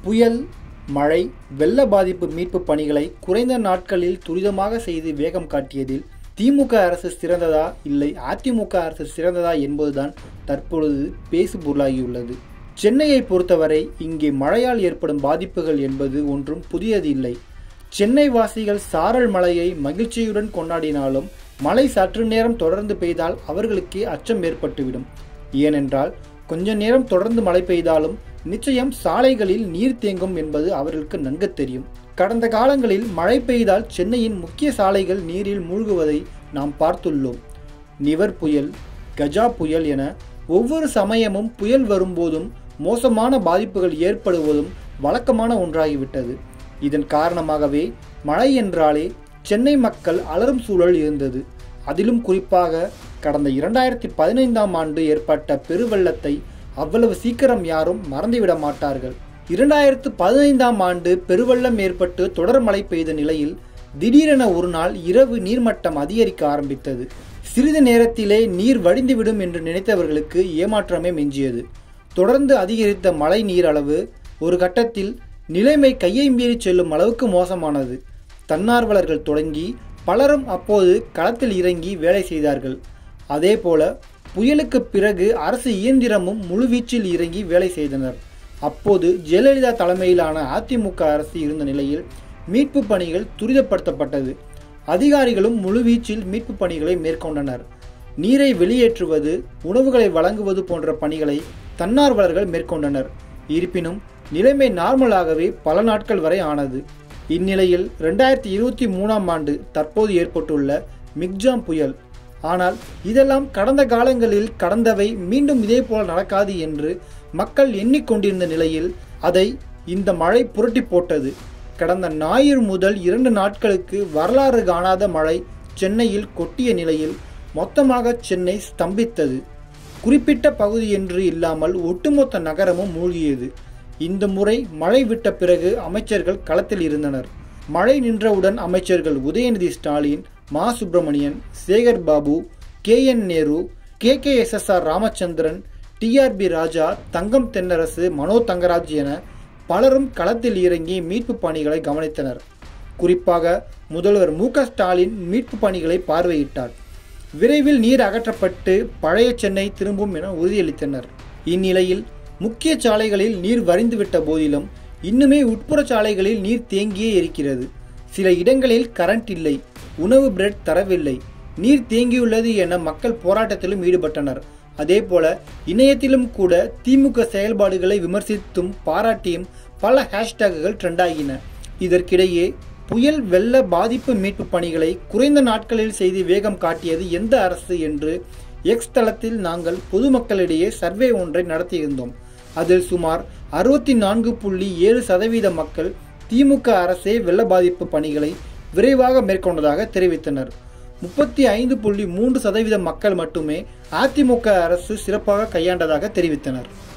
புயல் மழை வெள்ள பாதிப்பு மீட்பு பணிகளை குறைந்த நாட்களில் துரிதமாக செய்து வேகம் காட்டியதில் திமுக அரசு சிறந்ததா இல்லை அதிமுக அரசு சிறந்ததா என்பதுதான் தற்பொழுது பேசு பொருளாகியுள்ளது சென்னையை பொறுத்தவரை இங்கே மழையால் ஏற்படும் பாதிப்புகள் என்பது ஒன்றும் புதியது இல்லை சென்னை வாசிகள் சாரல் மழையை மகிழ்ச்சியுடன் கொண்டாடினாலும் மழை சற்று நேரம் தொடர்ந்து பெய்தால் அவர்களுக்கே அச்சம் ஏற்பட்டுவிடும் ஏனென்றால் கொஞ்ச நேரம் தொடர்ந்து மழை பெய்தாலும் நிச்சயம் சாலைகளில் நீர் தேங்கும் என்பது அவர்களுக்கு நன்கு தெரியும் கடந்த காலங்களில் மழை பெய்தால் சென்னையின் முக்கிய சாலைகள் நீரில் மூழ்குவதை நாம் பார்த்துள்ளோம் நிவர் புயல் கஜா புயல் என ஒவ்வொரு சமயமும் புயல் வரும்போதும் மோசமான பாதிப்புகள் ஏற்படுவதும் வழக்கமான ஒன்றாகிவிட்டது இதன் காரணமாகவே மழை என்றாலே சென்னை மக்கள் அலரும் சூழல் இருந்தது அதிலும் குறிப்பாக கடந்த இரண்டாயிரத்தி பதினைந்தாம் ஆண்டு ஏற்பட்ட பெருவெள்ளத்தை அவ்வளவு சீக்கிரம் யாரும் மறந்துவிட மாட்டார்கள் இரண்டாயிரத்து பதினைந்தாம் ஆண்டு பெருவெள்ளம் ஏற்பட்டு தொடர் மழை பெய்த நிலையில் திடீரென ஒரு நாள் இரவு நீர்மட்டம் அதிகரிக்க ஆரம்பித்தது சிறிது நேரத்திலே நீர் வடிந்துவிடும் என்று நினைத்தவர்களுக்கு ஏமாற்றமே மிஞ்சியது தொடர்ந்து அதிகரித்த மழை நீர் அளவு ஒரு கட்டத்தில் நிலைமை கையை மீறி செல்லும் அளவுக்கு மோசமானது தன்னார்வலர்கள் தொடங்கி பலரும் அப்போது களத்தில் இறங்கி வேலை செய்தார்கள் அதேபோல புயலுக்கு பிறகு அரசு இயந்திரமும் முழுவீச்சில் இறங்கி வேலை செய்தனர் அப்போது ஜெயலலிதா தலைமையிலான அதிமுக அரசு இருந்த நிலையில் மீட்பு பணிகள் துரிதப்படுத்தப்பட்டது அதிகாரிகளும் முழுவீச்சில் மீட்பு பணிகளை மேற்கொண்டனர் நீரை வெளியேற்றுவது உணவுகளை வழங்குவது போன்ற பணிகளை தன்னார்வலர்கள் மேற்கொண்டனர் இருப்பினும் நிலைமை நார்மலாகவே பல நாட்கள் வரை ஆனது இந்நிலையில் ரெண்டாயிரத்தி இருபத்தி மூணாம் ஆண்டு தற்போது ஏற்பட்டுள்ள மிக்ஜாம் புயல் ஆனால் இதெல்லாம் கடந்த காலங்களில் கடந்தவை மீண்டும் இதே போல நடக்காது என்று மக்கள் எண்ணிக்கொண்டிருந்த நிலையில் அதை இந்த மழை புரட்டி போட்டது கடந்த ஞாயிறு முதல் இரண்டு நாட்களுக்கு வரலாறு காணாத மழை சென்னையில் கொட்டிய நிலையில் மொத்தமாக சென்னை ஸ்தம்பித்தது குறிப்பிட்ட பகுதி என்று இல்லாமல் ஒட்டுமொத்த நகரமும் மூழ்கியது இந்த முறை மழை விட்ட பிறகு அமைச்சர்கள் களத்தில் இருந்தனர் மழை நின்றவுடன் அமைச்சர்கள் Udhayanidhi Stalin Ma Subramanian Sekar Babu K N Nehru K K S S R Ramachandran TRB Raja Thangam Thennarasu Mano Thangaraj என பலரும் களத்தில் இறங்கி மீட்பு பணிகளை கவனித்தனர் குறிப்பாக முதல்வர் மு ஸ்டாலின் மீட்பு பணிகளை பார்வையிட்டார் விரைவில் நீர் அகற்றப்பட்டு பழைய சென்னை திரும்பும் என உறுதியளித்தனர் இந்நிலையில் முக்கிய சாலைகளில் நீர் வரிந்துவிட்ட போதிலும் இன்னுமே உட்புற சாலைகளில் நீர் தேங்கியே இருக்கிறது சில இடங்களில் கரண்ட் இல்லை உணவு பிரெட் தரவில்லை நீர் தேங்கியுள்ளது என மக்கள் போராட்டத்திலும் ஈடுபட்டனர் அதேபோல இணையத்திலும் கூட திமுக செயல்பாடுகளை விமர்சித்தும் பாராட்டியும் பல ஹேஷ்டேக்குகள் ட்ரெண்டாகின இதற்கிடையே புயல் வெள்ள பாதிப்பு மீட்பு பணிகளை குறைந்த நாட்களில் செய்து வேகம் காட்டியது எந்த அரசு என்று எக்ஸ் தளத்தில் நாங்கள் பொதுமக்களிடையே சர்வே ஒன்றை நடத்தியிருந்தோம் அதில் சுமார் அறுபத்தி நான்கு புள்ளி ஏழு சதவீத மக்கள் திமுக அரசே வெள்ள பாதிப்பு பணிகளை விரைவாக மேற்கொண்டதாக தெரிவித்தனர் முப்பத்தி ஐந்து புள்ளி மூன்று சதவீத மக்கள் மட்டுமே அதிமுக அரசு சிறப்பாக கையாண்டதாக தெரிவித்தனர்